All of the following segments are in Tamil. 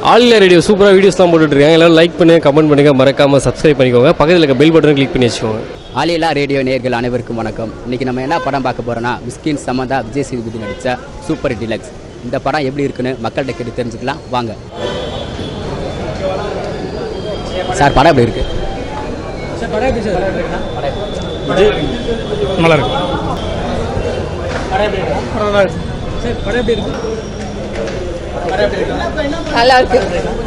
ஆல் இந்தியா ரேடியோ சூப்பராக வீடியோஸ்லாம் போட்டுட்டு இருக்காங்க எல்லாரும் லைக் பண்ணுங்க கமெண்ட் பண்ணுங்க மறக்காம சப்ஸ்கிரைப் பண்ணிக்கோங்க பக்கத்தில் இருக்க பெல் பட்டன் கிளிக் பண்ணி வச்சுக்கோங்க ஆலியலா ரேடியோ நேயர்கள் அனைவருக்கும் வணக்கம் இன்னைக்கு நம்ம என்ன படம் பார்க்க போறோம்னா மிஸ்கின் சமந்தா விஜய் சேதுபதி நடித்த சூப்பர் டிலக்ஸ் இந்த படம் எப்படி இருக்குன்னு மக்கள்கிட்ட கேட்டு தெரிஞ்சுக்கலாம் வாங்க சார் படம் எப்படி இருக்கு நல்லா இருக்கு நல்லா இருக்கு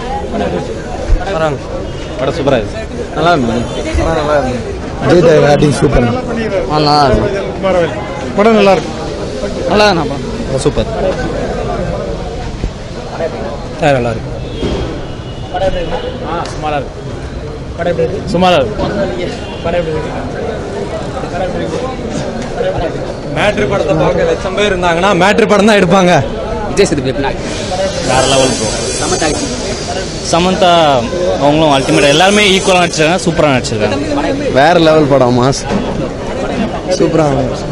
படம் சூப்பராக இருக்கு நல்லா இருக்கு அஜித் ஆக்டிங் சூப்பர் நல்லா இருக்கு படம் நல்லா இருக்கு நல்லா படம் சூப்பர் நல்லா இருக்கு சுமாரா இருக்கு மேட்ரு படத்தை பார்க்க லட்சம் பேர் இருந்தாங்கன்னா மேட்ரு படம் தான் எடுப்பாங்க விஜய் சேதுபதி எப்படி acting? வேற level bro Samantha acting. Samantha அவங்களும் அல்டிமேட் எல்லாருமே ஈக்குவலாக நடிச்சிருக்காங்க சூப்பராக நடிச்சிருக்காங்க வேற லெவல் படம் மாஸ் சூப்பரா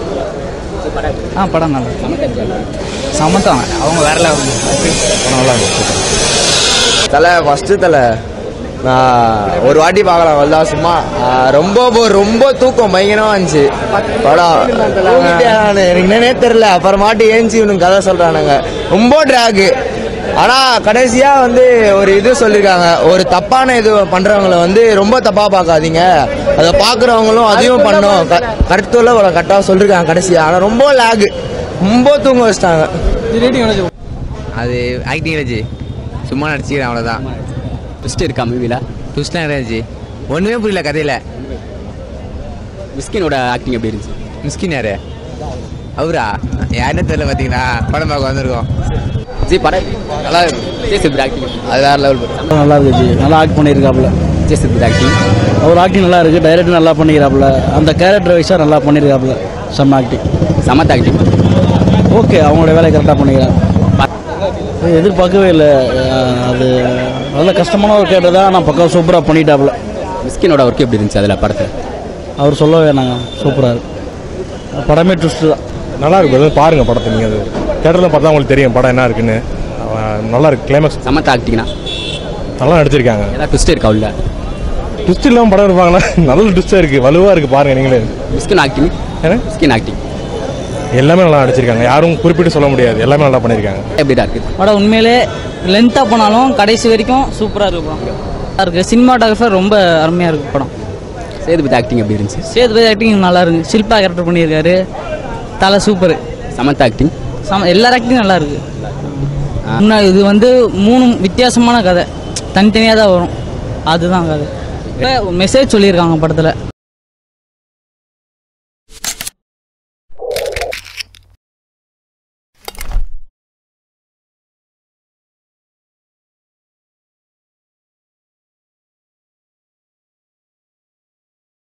ஆ படம் நல்லா சமந்தா அவங்க வேற லெவல் நல்லா இருக்கு தலை ஃபஸ்ட்டு தலை நான் ஒரு வாட்டி பார்க்கலாம் அவ்வளோதான் சும்மா ஆ, ரொம்ப போ- ரொம்ப தூக்கம் பயங்கரமா இருந்துச்சு படம் தூங்கிட்டேன் நானு. எனக்கு என்னன்னே தெரில அப்புறமாட்டி ஏஞ்சி இவனுக்கு கதை சொல்றானுங்க ரொம்ப ட்ராகு ஆனா கடைசியா வந்து ஒரு இது சொல்லியிருக்காங்க ஒரு தப்பான இது பண்றவங்கள வந்து ரொம்ப தப்பா பார்க்காதீங்க அதை பார்க்குறவங்களும் அதையும் பண்ணும் கருத்துல கரெக்டாக சொல்லியிருக்காங்க கடைசியா ஆனா ரொம்ப லேகு ரொம்ப தூங்க வச்சிட்டாங்க அது ஆக்டிங் வச்சு சும்மா நடிச்சுக்கிறேன் அவ்வளோதான் ட்விஸ்ட் இருக்கா மூவில ட்விஸ்ட்லாம் இருந்துச்சு ஒன்றுமே புரியல கதையில் மிஸ்கினோட ஆக்டிங் எப்படி இருந்துச்சு மிஸ்கின் யாரு அவரா யாருன்னு தெரியல பார்த்தீங்கன்னா படம் பார்க்க வந்திருக்கோம் விஜய் படம் எப்படி? நல்லா இருக்கு விஜய் சேதுபதி ஆக்டிங் அது வேற லெவல் நல்லா இருக்கு ஜி நல்லா ஆக்ட் பண்ணியிருக்காப்புல விஜய் சேதுபதி ஆக்டிங் அவர் ஆக்டிங் நல்லா இருக்கு டைரக்டர் நல்லா பண்ணிக்கிறாப்புல அந்த கேரக்டர் வைஸாக நல்லா பண்ணியிருக்காப்புல செம்ம ஆக்டிங் சமந்தா ஆக்டிங் ஓகே அவங்களோட வேலையை கரெக்டாக பண்ணிக்கிறாங்க இது எதிர்பார்க்கவே இல்லை அஹ் அது நல்ல கஷ்டமான ஒரு கேரக்டர் தான் ஆனால் பக்கம் சூப்பராக பண்ணிட்டாப்புல மிஸ்கினோட ஒர்க் எப்படி இருந்துச்சு அதில் படத்தில் அவர் சொல்ல வேணாங்க சூப்பராக இருக்கு படமே ட்விஸ்ட்டு தான் நல்லா இருக்கு brother. பாருங்க படத்தை நீங்க அது தேட்டரில் பார்த்தா உங்களுக்கு தெரியும் படம் என்ன இருக்குன்னு அவன் நல்லா இருக்கு கிளைமேக்ஸ் சமந்தா ஆக்டிங்னா நல்லா நடிச்சிருக்காங்க ஏதாவது ட்விஸ்ட் இருக்கா உள்ள ட்விஸ்ட் இல்லாமல் படம் இருப்பாங்களா நல்ல ட்விஸ்டாக இருக்கு வலுவா இருக்கு பாருங்க நீங்களே மிஸ்கின் ஆக்டிங் ஏன்னா மிஸ்கின் ஆக்டிங் எல்லாமே நல்லா நடிச்சிருக்காங்க யாரும் குறிப்பிட்டு சொல்ல முடியாது எல்லாமே நல்லா பண்ணியிருக்காங்க எப்படிடா இருக்குது படம் உண்மையிலே லென்த்தாக போனாலும் கடைசி வரைக்கும் சூப்பராக இருக்கு படம் நல்லா இருக்கு சினிமாட்டோகிராஃபர் ரொம்ப அருமையாக இருக்கு படம் சேதுபதி ஆக்டிங் எப்படி இருந்துச்சு சேதுபதி ஆக்டிங் நல்லா இருக்கு ஷில்பா கேரக்டர் பண்ணியிருக்காரு தலை சூப்பர் சமந்தா ஆக்டிங் சம எல்லா ஆக்டிங்கும் நல்லா இருக்கு இன்னும் இது வந்து மூணு வித்தியாசமான கதை தனித்தனியாக தான் வரும் அதுதான் கதை இப்போ மெசேஜ் சொல்லியிருக்காங்க படத்தில்